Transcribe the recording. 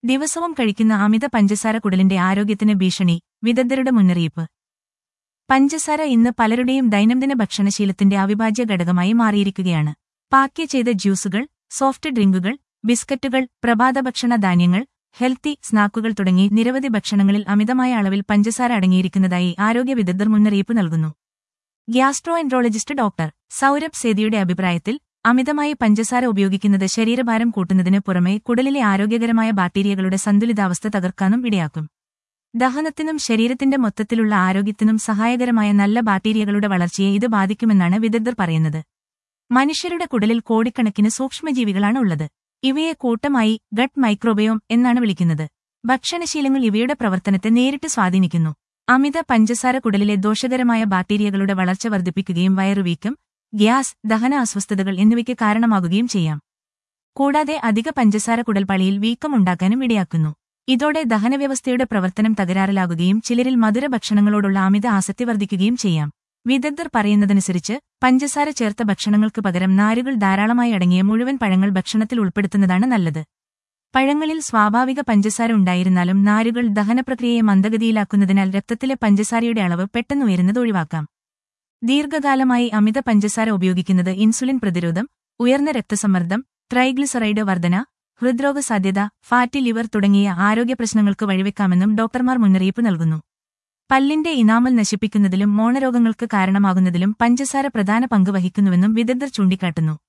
ദിവസവും കഴിക്കുന്ന അമിത പഞ്ചസാര കുടലിന്റെ ആരോഗ്യത്തിന് ഭീഷണി വിദഗ്ധരുടെ മുന്നറിയിപ്പ് പഞ്ചസാര ഇന്ന് പലരുടെയും ദൈനംദിന ഭക്ഷണശീലത്തിന്റെ അവിഭാജ്യ ഘടകമായി മാറിയിരിക്കുകയാണ് പാക്ക് ചെയ്ത ജ്യൂസുകൾ സോഫ്റ്റ് ഡ്രിങ്കുകൾ ബിസ്ക്കറ്റുകൾ പ്രഭാതഭക്ഷണ ധാന്യങ്ങൾ ഹെൽത്തി സ്നാക്കുകൾ തുടങ്ങി നിരവധി ഭക്ഷണങ്ങളിൽ അമിതമായ അളവിൽ പഞ്ചസാര അടങ്ങിയിരിക്കുന്നതായി ആരോഗ്യ വിദഗ്ധർ മുന്നറിയിപ്പ് നൽകുന്നു ഗ്യാസ്ട്രോ എൻട്രോളജിസ്റ്റ് ഡോക്ടർ സൗരഭ് സേതിയുടെ അഭിപ്രായത്തിൽ അമിതമായി പഞ്ചസാര ഉപയോഗിക്കുന്നത് ശരീരഭാരം കൂട്ടുന്നതിന് പുറമെ കുടലിലെ ആരോഗ്യകരമായ ബാക്ടീരിയകളുടെ സന്തുലിതാവസ്ഥ തകർക്കാനും ഇടയാക്കും ദഹനത്തിനും ശരീരത്തിന്റെ മൊത്തത്തിലുള്ള ആരോഗ്യത്തിനും സഹായകരമായ നല്ല ബാക്ടീരിയകളുടെ വളർച്ചയെ ഇത് ബാധിക്കുമെന്നാണ് വിദഗ്ധർ പറയുന്നത് മനുഷ്യരുടെ കുടലിൽ കോടിക്കണക്കിന് സൂക്ഷ്മജീവികളാണ് ഉള്ളത് ഇവയെ കൂട്ടമായി ഗട്ട് മൈക്രോബയോം എന്നാണ് വിളിക്കുന്നത് ഭക്ഷണശീലങ്ങൾ ഇവയുടെ പ്രവർത്തനത്തെ നേരിട്ട് സ്വാധീനിക്കുന്നു അമിത പഞ്ചസാര കുടലിലെ ദോഷകരമായ ബാക്ടീരിയകളുടെ വളർച്ച വർദ്ധിപ്പിക്കുകയും വയറുവീക്കം ഗ്യാസ് ദഹന അസ്വസ്ഥതകൾ എന്നിവയ്ക്ക് കാരണമാകുകയും ചെയ്യാം കൂടാതെ അധിക പഞ്ചസാര കുടൽപ്പാളിയിൽ വീക്കം ഉണ്ടാക്കാനും ഇടയാക്കുന്നു ഇതോടെ ദഹനവ്യവസ്ഥയുടെ പ്രവർത്തനം തകരാറിലാകുകയും ചിലരിൽ മധുര ഭക്ഷണങ്ങളോടുള്ള അമിത ആസക്തി വർദ്ധിക്കുകയും ചെയ്യാം വിദഗ്ധർ പറയുന്നതനുസരിച്ച് പഞ്ചസാര ചേർത്ത ഭക്ഷണങ്ങൾക്ക് പകരം നാരുകൾ ധാരാളമായി അടങ്ങിയ മുഴുവൻ പഴങ്ങൾ ഭക്ഷണത്തിൽ ഉൾപ്പെടുത്തുന്നതാണ് നല്ലത് പഴങ്ങളിൽ സ്വാഭാവിക പഞ്ചസാര ഉണ്ടായിരുന്നാലും നാരുകൾ ദഹനപ്രക്രിയയെ മന്ദഗതിയിലാക്കുന്നതിനാൽ രക്തത്തിലെ പഞ്ചസാരയുടെ അളവ് പെട്ടെന്ന് ഉയരുന്നത് ഒഴിവാക്കാം ദീർഘകാലമായി അമിത പഞ്ചസാര ഉപയോഗിക്കുന്നത് ഇൻസുലിൻ പ്രതിരോധം ഉയർന്ന രക്തസമ്മർദ്ദം ട്രൈഗ്ലിസറൈഡ് വർധന ഹൃദ്രോഗ സാധ്യത ഫാറ്റി ലിവർ തുടങ്ങിയ ആരോഗ്യ പ്രശ്നങ്ങൾക്ക് വഴിവെക്കാമെന്നും ഡോക്ടർമാർ മുന്നറിയിപ്പ് നൽകുന്നു പല്ലിന്റെ ഇനാമൽ നശിപ്പിക്കുന്നതിലും മോണരോഗങ്ങൾക്ക് കാരണമാകുന്നതിലും പഞ്ചസാര പ്രധാന പങ്ക് വഹിക്കുന്നുവെന്നും വിദഗ്ധർ ചൂണ്ടിക്കാട്ടുന്നു